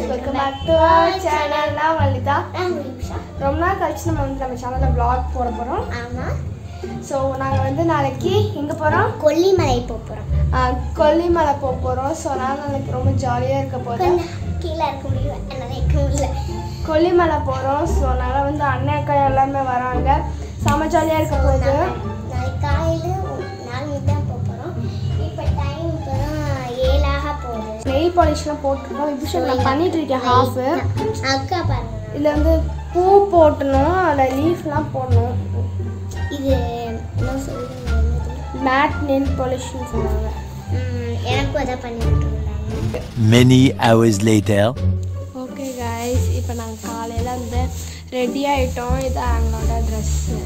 Welcome back to our channel நான் வலிதா நான் நிமிஷா ரொம்ப நாள் கழிச்சு நம்ம வந்து நம்ம சேனலில் vlog போட போகிறோம் ஆமாம் ஸோ நாங்கள் வந்து நாளைக்கு எங்கே போகிறோம் கொல்லிமலை போக போகிறோம் கொல்லிமலை போக போகிறோம் ஸோ நான் நாளைக்கு ரொம்ப ஜாலியாக இருக்க போகிறேன் கொஞ்சம் கீழே இருக்க முடியல என்னால் இருக்க முடியல கொல்லிமலை போகிறோம் ஸோ அதனால் வந்து அண்ணன் அக்கா எல்லாமே வராங்க செம ஜாலியாக இருக்க போகுது நாளைக்கு காலையில் நாலு மணிக்கு தான் போக போகிறோம் இப்போ டைம் இப்போ தான் ஏழாக போகுது நெயில் பாலிஷ்லாம் போட்டிருக்கோம் விபூஷன் நான் பண்ணிட்டு இருக்கேன் ஹாஃபு அக்கா பாருங்க இதில் வந்து பூ போட்டணும் அதில் லீஃப்லாம் போடணும் இது என்ன சொல்லுங்க என்னது? மேட் நெயில் பாலிஷ்னு சொல்லுவாங்க ம், எனக்கும் அதான் பண்ணி விட்டுருந்தாங்க Many hours later. Okay guys இப்போ நாங்கள் காலையில் வந்து ரெடி ஆகிட்டோம் இது எங்களோட ட்ரெஸ்ஸு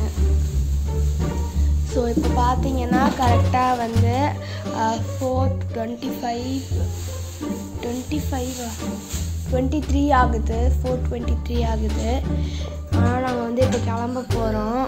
ஸோ இப்போ பார்த்தீங்கன்னா கரெக்டாக வந்து four twenty five twenty five twenty three ஆகுது ஃபோர் டுவெண்ட்டி த்ரீ ஆகுது ஆனால் நாங்கள் வந்து இப்போ கிளம்ப போகிறோம்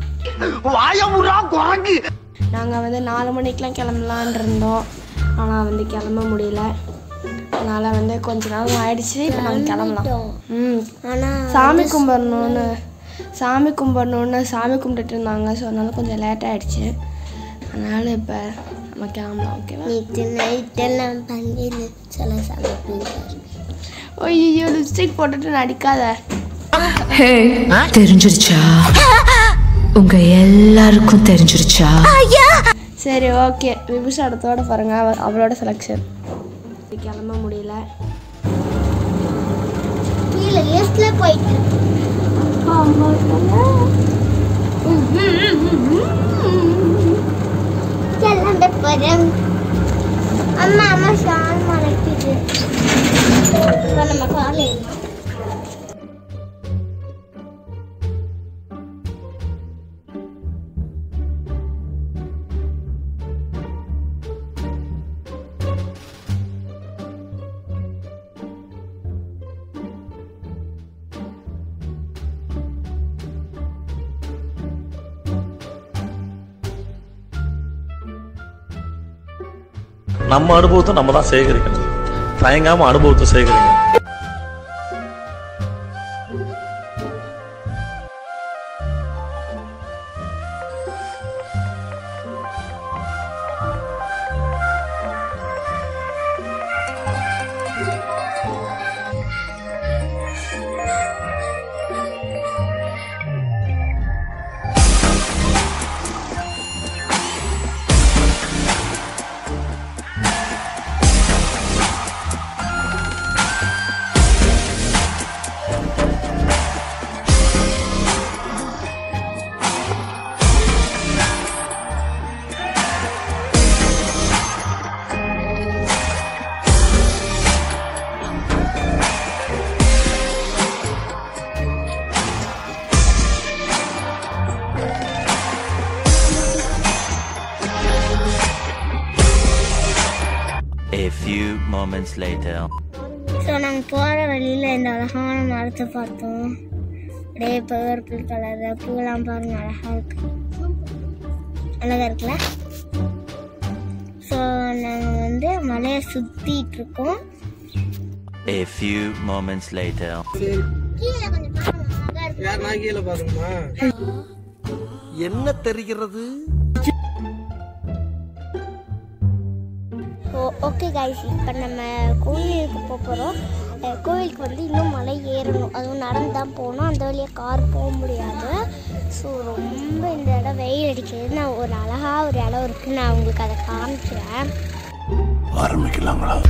நாங்கள் வந்து நாலு மணிக்கெலாம் கிளம்பலான் இருந்தோம் ஆனால் வந்து கிளம்ப முடியல அதனால் வந்து கொஞ்ச நாள் ஆயிடுச்சு இப்போ நாங்கள் கிளம்பலாம் ம் ஆனால் சாமி கும்பிடணுன்னு சாமி கும்பிடணுன்னு சாமி கும்பிட்டுட்டு இருந்தாங்க ஸோ அதனால கொஞ்சம் லேட் ஆயிடுச்சு அதனால் இப்போ நம்ம கிளம்பலாம் ஓகேவா நேற்று நைட்டெல்லாம் பண்ணி சொல்ல சமைப்பீங்க ஐயோ லிப்ஸ்டிக் போட்டுட்டு நடிக்காத ஹே தெரிஞ்சிருச்சா உங்க எல்லாருக்கும் தெரிஞ்சிருச்சா சரி ஓகே விபூஷ் இடத்தோட பாருங்க அவ- அவளோட செலெக்ஷன் கிளம்ப முடியல கீழே லிஃப்டில் போயிட்டு கிளம்ப போகிறேன் அம்மா அம்மா ஷால் மறைக்குது இப்போ நம்ம காலையில் நம்ம அனுபவத்தை நம்ம தான் சேகரிக்கணும் தயங்காம அனுபவத்தை சேகரிக்கணும் A few moments later. So நாங்கள் போகிற வழியில் இந்த அழகான மரத்தை பார்த்தோம் அப்படியே பர்பிள் கலரில் பூலாம் பாருங்க அழகாக இருக்கு அழகாக இருக்குல்ல ஸோ நாங்கள் வந்து மலையை சுற்றிட்டு இருக்கோம் A few moments later. கீழே கொஞ்சம் பாருங்க அழகா இருக்கு என்ன தெரிகிறது ஓ ஓகே கைஸ் இப்போ நம்ம கோயிலுக்கு போக போகிறோம் கோயிலுக்கு வந்து இன்னும் மலை ஏறணும் அதுவும் நடந்து தான் போகணும் அந்த வழியாக கார் போக முடியாது ஸோ ரொம்ப இந்த இடம் வெயில் அடிக்கிறது நான் ஒரு அழகாக ஒரு இடம் இருக்குது நான் உங்களுக்கு அதை காமிக்கிறேன் ஆரம்பிக்கலாங்களா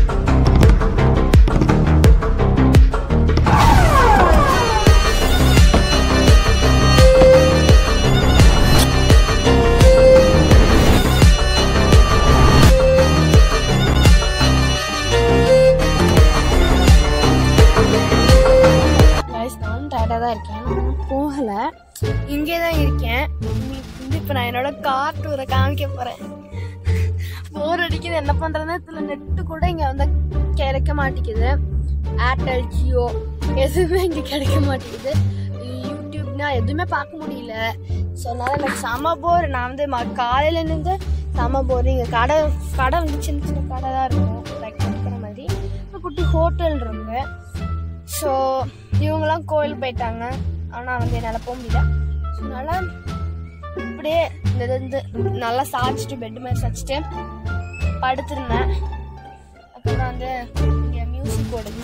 கைஸ் நானும் டயர்டாக தான் இருக்கேன் நான் போகலை இங்கே தான் இருக்கேன் உங்களுக்கு வந்து இப்போ நான் என்னோட கார் டூரை காமிக்க போகிறேன் போர் அடிக்குது என்ன பண்ணுறதுன்னு இதில் நெட்டு கூட இங்கே வந்து கிடைக்க மாட்டேங்குது ஏர்டெல் ஜியோ எதுவுமே இங்கே கிடைக்க மாட்டேங்குது யூடியூப்னா எதுவுமே பார்க்க முடியல ஸோ அதனால எனக்கு செம போர் நான் வந்து ம காலையில இருந்து செம போர் இங்கே கடை கடை வந்து சின்ன சின்ன கடை தான் இருக்கும் லைக் இருக்கிற மாதிரி குட்டி ஹோட்டல் இருக்கு ஸோ இவங்கெல்லாம் கோயில் போயிட்டாங்க ஆனால் வந்து என்னால் போக முடியல ஸோ அதனால இப்படியே இந்த இது வந்து நல்லா சாய்ச்சிட்டு பெட் மாதிரி சாய்ச்சிட்டு படுத்திருந்தேன் அப்புறம் வந்து இங்கே மியூசிக் ஓடுது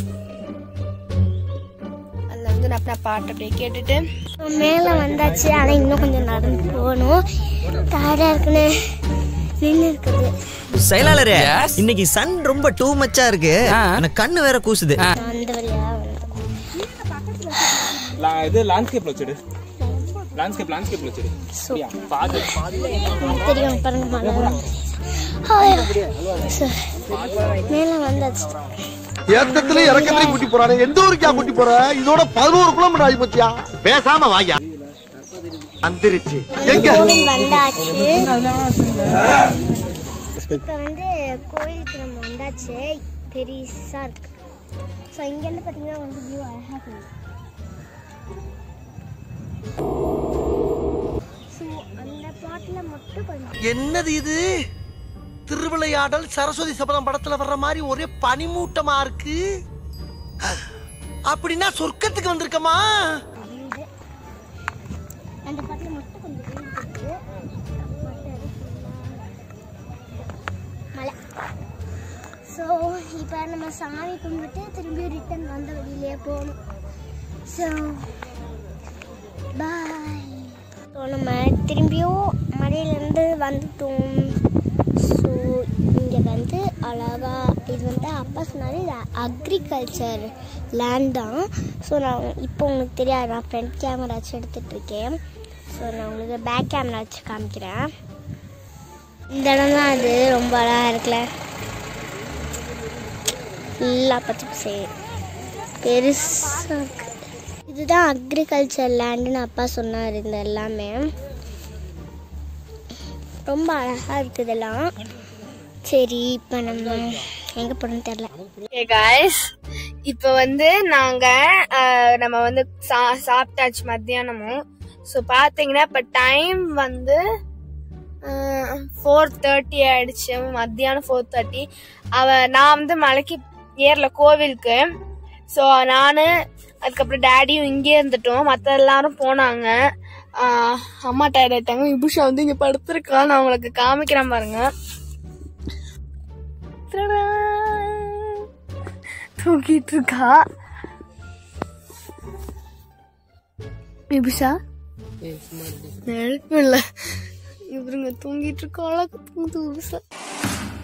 அதில் வந்து நான் நான் பாட்டு அப்படியே கேட்டுட்டு மேலே வந்தாச்சு ஆனால் இன்னும் கொஞ்சம் நடந்து போகணும் டயர்டாக இருக்குன்னு நின்று இருக்குது செயலாளரே இன்னைக்கு சன் ரொம்ப டூ மச்சா இருக்கு எனக்கு கண்ணு வேற கூசுது நான் அந்த வழியாக வந்தேன் லா- இது லேண்ட்ஸ்கேப்ல வச்சிடு லேண்ட்ஸ்கேப் லேண்ட்ஸ்கேப்ல வச்சிடு ஸோ பாது தெரியும் பாருங்க மழை வரும். ஐயோ. சரி. மேலே வந்தாச்சு ஏத்தத்துல இறக்கத்துலயும் கூட்டி போறானே எந்த ஊருக்கா கூட்டி போற இதோட பதினோரு கிலோமீட்டர் ஆகி போச்சியா பேசாம வாயா வந்துருச்சு எங்க கோவில் வந்தாச்சு இப்போ வந்து கோயிலுக்கு நம்ம வந்தாச்சு பெருசா இருக்கு ஸோ இங்கேருந்து பார்த்தீங்கன்னா வந்து வியூ அழகாக தெரியும் ஸோ அந்த பாட்டில் மட்டும் கொஞ்சம் என்னது இது திருவிளையாடல் சரஸ்வதி சபதம் படத்துல வர்ற மாதிரி ஒரே பனிமூட்டமா இருக்கு அப்படின்னா சொர்க்கத்துக்கு வந்திருக்கமா வீடு அந்த பாட்டில் மட்டும் கொஞ்சம் வீடு இருக்கு மற்றது full-ஆ மலை ஸோ இப்போ நம்ம சாமி கும்பிட்டு திரும்பி ரிட்டர்ன் வந்த வழியிலே போகணும் ஸோ பாய் ஸோ நம்ம திரும்பியும் மலையிலேருந்து வந்துட்டோம் ஸோ இங்கே வந்து அழகா இது வந்து அப்பா சொன்னாரு இது அக்ரிகல்ச்சர் லேண்ட் தான் ஸோ நான் இப்போ உங்களுக்கு தெரியாது நான் ஃப்ரண்ட் கேமரா வச்சு எடுத்துட்டு இருக்கேன் ஸோ நான் உங்களுக்கு பேக் கேமரா வச்சு காமிக்கிறேன் இந்த இடம் தான் அது ரொம்ப அழகாக இருக்குல்ல ஃபுல்லாக பச்சை பசேல் பெருசாக இருக்கு இதுதான் அக்ரிகல்ச்சர் லேண்டுன்னு அப்பா சொன்னார் இந்த எல்லாமே ரொம்ப அழகாக இருக்குது இதெல்லாம் சரி இப்போ நம்ம எங்கே போகணும்னு தெரில ஓகே காய்ஸ் இப்போ வந்து நாங்க அஹ், நம்ம வந்து சா- சாப்பிட்டாச்சு மத்தியானமும் ஸோ பார்த்தீங்கன்னா இப்போ டைம் வந்து ஃபோர் தேர்ட்டி ஆயிடுச்சு மத்தியானம் ஃபோர் தேர்ட்டி அவ நான் வந்து மலைக்கு ஏறல கோவிலுக்கு ஸோ நான் அதுக்கப்புறம் டேடியும் இங்கே இருந்துட்டோம் மற்ற எல்லாரும் போனாங்க ஆஹ், அம்மா டயர்ட் ஆயிட்டாங்க விபுஷா வந்து இங்கே படுத்திருக்கா நான் உங்களுக்கு காமிக்கிறேன் பாருங்க தடா! தூங்கிட்டு இருக்கா விபுஷா நெருப்பு இல்ல இவருங்க தூங்கிட்டு இருக்கா அழகு தூங்குது விபுஷா